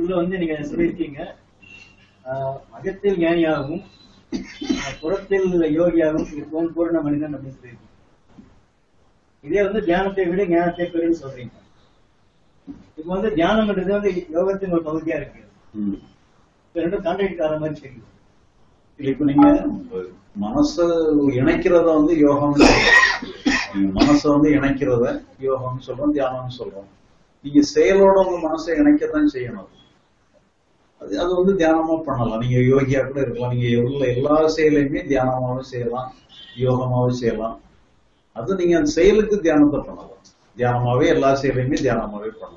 நூல்ல வந்து நீங்க சொல்லியிருக்கீங்க ஆஹ், அகத்தில் ஞானியாகவும் ஆஹ், புறத்தில் யோகியாகவும் இருப்பவன் பூரண மனிதன் அப்படின்னு சொல்லியிருக்கீங்க இதே வந்து தியானத்தை விட ஞானத்தை பெருன்னு சொல்றீங்க இப்போ வந்து தியானம்ன்றது வந்து யோகத்தின் ஒரு பகுதியா இருக்கு ம். இது ரெண்டும் கான்ட்ராக்ட் ஆகிற மாதிரி தெரியுது இல்ல இப்ப நீங்க மனச இணைக்கிறத வந்து யோகம் நீங்க மனசை வந்து இணைக்கிறத யோகம்னு சொல்றோம் தியானம்னு சொல்றோம் நீங்க செயலோட உங்க மனசை இணைக்கத்தான் செய்யணும் அது அது வந்து தியானமா பண்ணலாம் நீங்க யோகியா கூட இருக்கலாம் நீங்க எல்லா எல்லா செயலையுமே தியானமாவும் செய்யலாம் யோகமாவும் செய்யலாம் அது நீங்க அந்த செயலுக்கு தியானத்தை பண்ணலாம் தியானமாவே எல்லா செயலையுமே தியானமாவே பண்ணலாம்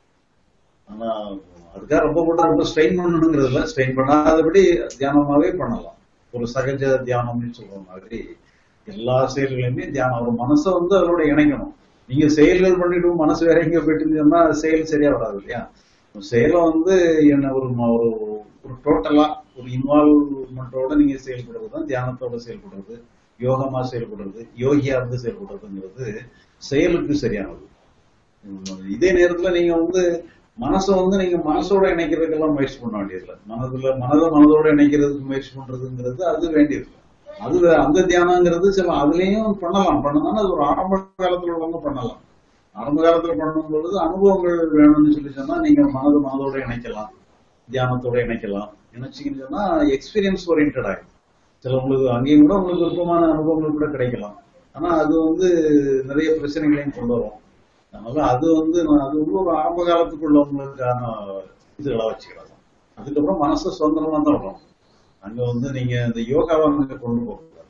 ஆனா அதுக்காக ரொம்ப கூட ரொம்ப ஸ்ட்ரெயின் பண்ணணுங்கிறது இல்ல ஸ்ட்ரெயின் பண்ணாதபடி தியானமாவே பண்ணலாம் ஒரு சகஜ தியானம்னு சொல்ற மாதிரி எல்லா செயல்களையுமே தியானம் ஒரு மனசை வந்து அதோட இணைக்கணும் நீங்க செயல்கள் பண்ணிட்டு மனசு வேற எங்க போயிட்டு சொன்னா செயல் சரியா வராது இல்லையா ஒரு செயலை வந்து என்ன ஒரு ம- ஒரு ஒரு டோட்டலா ஒரு இன்வால்வ்மெண்டோட நீங்க செயல்படுறது தான் தியானத்தோட செயல்படுறது யோகமா செயல்படுறது யோகியா இருந்து செயல்படுறதுங்கிறது செயலுக்கு சரியானது உம், இதே நேரத்துல நீங்க வந்து மனசை வந்து நீங்க மனசோட இணைக்கிறதுக்கெல்லாம் முயற்சி பண்ண வேண்டியதில்லை மனதுல மனதை மனதோட இணைக்கிறதுக்கு முயற்சி பண்றதுங்கிறது அது வேண்டியது அது வே- அந்த தியானங்கிறது சில அதுலயும் பண்ணலாம் பண்ணலாம் அது ஒரு ஆரம்ப காலத்துல உள்ளவங்க பண்ணலாம் ஆரம்ப காலத்துல பண்ணும் பொழுது அனுபவங்கள் வேணும்னு சொல்லி சொன்னா நீங்க மனது மனதோட இணைக்கலாம் தியானத்தோட இணைக்கலாம் இணைச்சிங்கன்னு சொன்னா எக்ஸ்பீரியன்ஸ் ஓரியன்ட் ஆகும் சில உங்களுக்கு அங்கேயும் கூட உங்களுக்கு விருப்பமான அனுபவங்கள் கூட கிடைக்கலாம் ஆனா அது வந்து நிறைய பிரச்சனைகளையும் கொண்டு வரும் அதனால அது வந்து நான் அது வந்து ஒரு ஆரம்ப காலத்துக்குள்ளவங்களுக்கான இதுகளா வச்சுக்கலாம் அதுக்கப்புறம் மனசு சுதந்திரமா தான் வரும் அங்க வந்து நீங்க இந்த யோகாவை அங்க கொண்டு போகக்கூடாது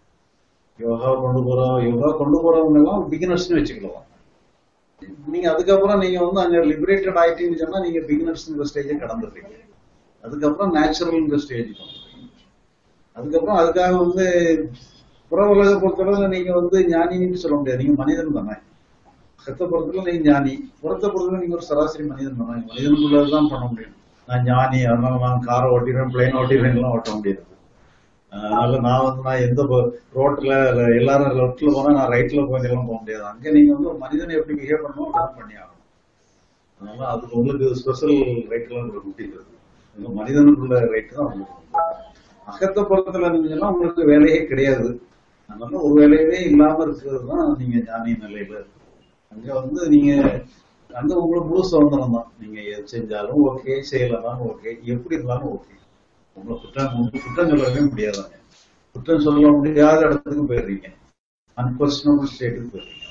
யோகாவை கொண்டு போறோம் யோகா கொண்டு போறவங்க எல்லாம் பிகினர்ஸ்னு வச்சுக்கலாம் நீங்க அதுக்கப்புறம் நீங்க வந்து அங்க லிபரேட்டட் ஆயிட்டீங்கன்னு சொன்னா நீங்க பிகினர்ஸ்ங்கிற ஸ்டேஜை கடந்துடுறீங்க அதுக்கப்புறம் நேச்சுரல்ங்கிற ஸ்டேஜ் வந்துடுறீங்க அதுக்கப்புறம் அதுக்காக வந்து புற உலக பொறுத்தளவுல நீங்க வந்து ஞானின்னு சொல்ல முடியாது நீங்க மனிதன் தானே செத்த பொறுத்தல நீங்க ஞானி புறத்த பொறுத்தல நீங்க ஒரு சராசரி மனிதன் தானே மனிதனுக்குள்ளதான் பண்ண முடியும் நான் ஞானி அதனால நான் காரை ஓட்டிடுறேன் பிளைன் ஓட்டிடுறேன் எல்லாம் ஓட்ட முடியாது அதனால நான் வந்து நான் எந்த ரோட்ல எல்லாரும் லெஃப்ட்ல போனா நான் ரைட்ல போய் எல்லாம் போக முடியாது அங்க நீங்க வந்து ஒரு மனிதனை எப்படி பிஹேவ் பண்ணணும் அதான் பண்ணி ஆகணும் அதனால அதுக்கு உங்களுக்கு ஸ்பெஷல் ரைட் எல்லாம் உங்களுக்கு முடியாது உங்க மனிதனுக்குள்ள ரைட் தான் உங்களுக்கு உண்டு. அகத்த புறத்துல இருந்தீங்கன்னா உங்களுக்கு வேலையே கிடையாது அதனால ஒரு வேலையவே இல்லாம இருக்கிறது தான் நீங்க ஞானி நிலையில இருக்கு. அங்க வந்து நீங்க அங்க உங்களுக்கு முழு சுதந்திரம் தான் நீங்க எது செஞ்சாலும் ஓகே செய்யலாம் ஓகே எப்படி இருந்தாலும் ஓகே உங்களை குற்றம் உங்க குற்றம் சொல்லவே முடியாதாங்க குற்றம் சொல்ல முடியாத இடத்துக்கு போயிடுறீங்க அன்கொஸ்டனபிள் ஸ்டேட்டுக்கு போயிடுறீங்க